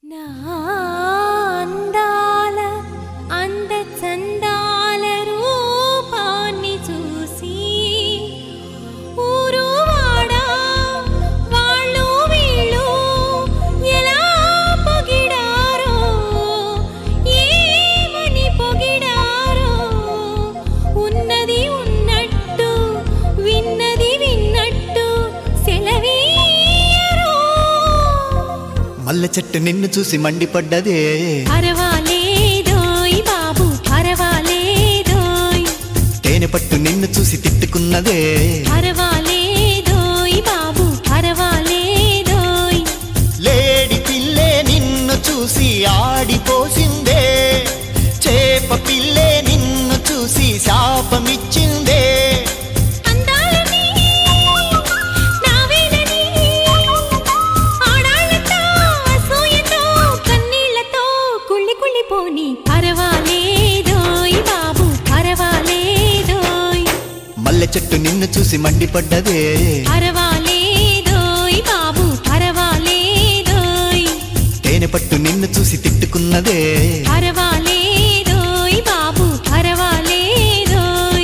నా అందాల అంద చందాల రూపాన్ని చూసి ఊరు వాడా వాళ్ళు వీళ్ళు ఎలా పొగిడారో ఏమని పొగిడారో ఉన్నది ఉన్నట్టు విన్నది విన్నట్టు సెలవీయరో మల్లె చెట్టు నిన్ను చూసి మండిపడ్డదే పరవాలేదోయ్ బాబు పరవాలేదోయ్ తేనె పట్టు నిన్ను చూసి తిట్టుకున్నదే పరవాలేదోయ్ బాబు పరవాలేదోయ్ లేడి పిల్లే నిన్ను చూసి ఆడిపోసిందే చేప పిల్లే నిన్ను చూసి శాపమిచ్చిందే అందాలని నావేనని ఆడాళ్ళతో అసూయతో కన్నీళ్లతో కుళ్ళి కుళ్ళిపోని పరవాలేదోయ్ బాబు పరవాలేదోయ్ మల్లె చెట్టు నిన్ను చూసి మండిపడ్డదే పరవాలేదోయ్ బాబు పరవాలేదోయ్ తేనె పట్టు నిన్ను చూసి తిట్టుకున్నదే పరవాలేదోయ్ బాబు పరవాలేదోయ్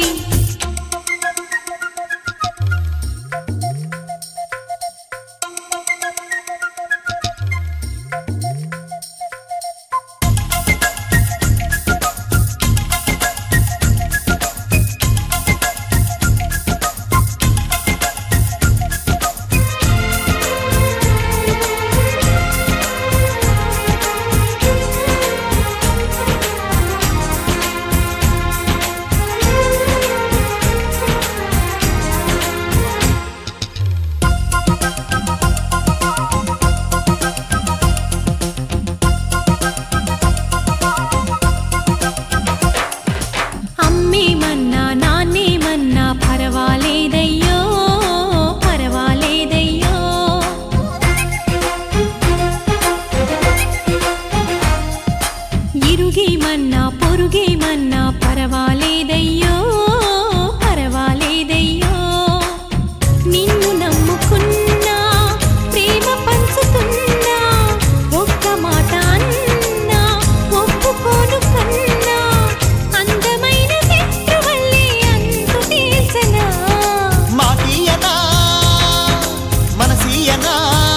అమ్మేమన్నా నాన్నేమన్నా పరవాలేదయ్యో పరవాలేదయ్యో ఇరుగేమన్నా పొరుగేమన్నా పరవాలేదయ్యో పరవాలేదయ్యో నిన్ను నమ్ముకున్నా ప్రేమ పంచుతున్నా ఒక్క మాట అన్నా ఒప్పుకోను కన్నా అందమైన శత్రువల్లే అంతు తీర్చనా మాటీయనా మనసీయనా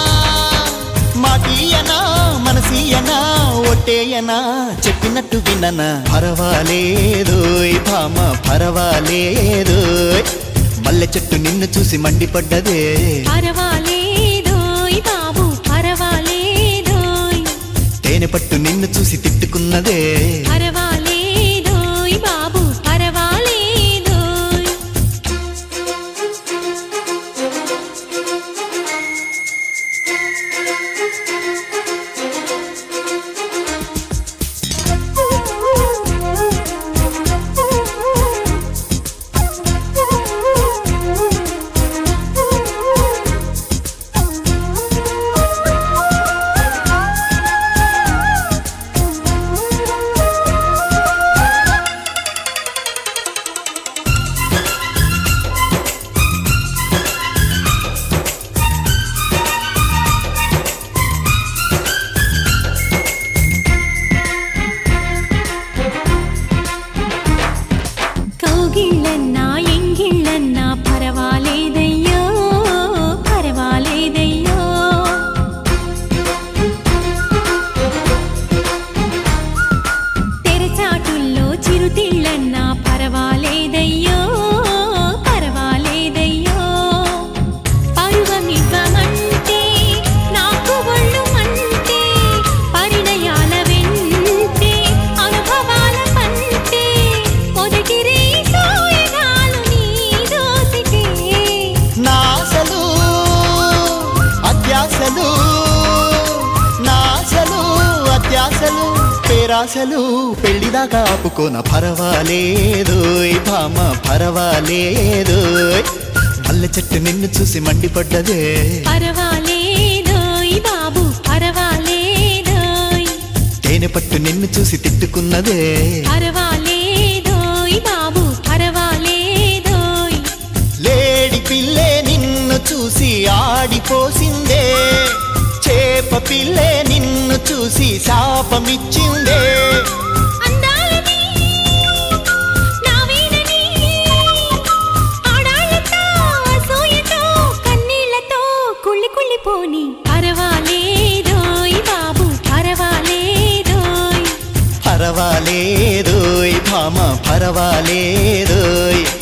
మాటీయనా మనసీయనా ఒట్టేయనా చెప్పినట్టు విననా పర్వాలేదోయ్ భామ పర్వాలేదోయ్ మల్లె చెట్టు నిన్ను చూసి మండిపడ్డదే పరవాలేదోయ్ బాబు పరవాలేదోయ్ తేనె పట్టు నిన్ను చూసి తిట్టుకున్నదే పరవాలేదోయ్ బాబు పరవాలేదోయ్ కౌగిళ్ళన్నా ఎంగిళ్ళన్నా పరవాలేదయ్యో పరవాలేదయ్యో తెరచాటుల్లో చిరుతిళ్ళన్నా పరవాలేదయ్యో పరవాలేదయ్యో పరువమివ్వమంటే నాకు ఒళ్ళు మంటే పరిణయాల వెంటే అనుభవాల పంటే మొదటిరే సోయగాలు నీ దోసిటే నాసలు అత్యాసలు నాసలు అత్యాసలు పేరాసలు పెళ్లిదాకా ఆపుకోన పర్వాలేదోయ్ భామ పర్వాలేదోయ్ మల్లె చెట్టు నిన్ను చూసి మండిపడ్డదే పరవాలేదోయ్ బాబు పరవాలేదోయ్ తేనె పట్టు నిన్ను చూసి తిట్టుకున్నదే పరవాలేదోయ్ బాబు పరవాలేదోయ్ లేడి పిల్లే నిన్ను చూసి ఆడిపోసిందే చేప పిల్లే నిన్ను చూసి శాపమిచ్చిందే అందాలని నా వీణని ఆడాళ్ళతో అసూయతో కన్నీళ్లతో కుళ్ళి కుళ్ళిపోని పరవాలేదోయ్ బాబు పరవాలేదోయ్ పరవాలేదోయ్ భామ పరవాలేదోయ్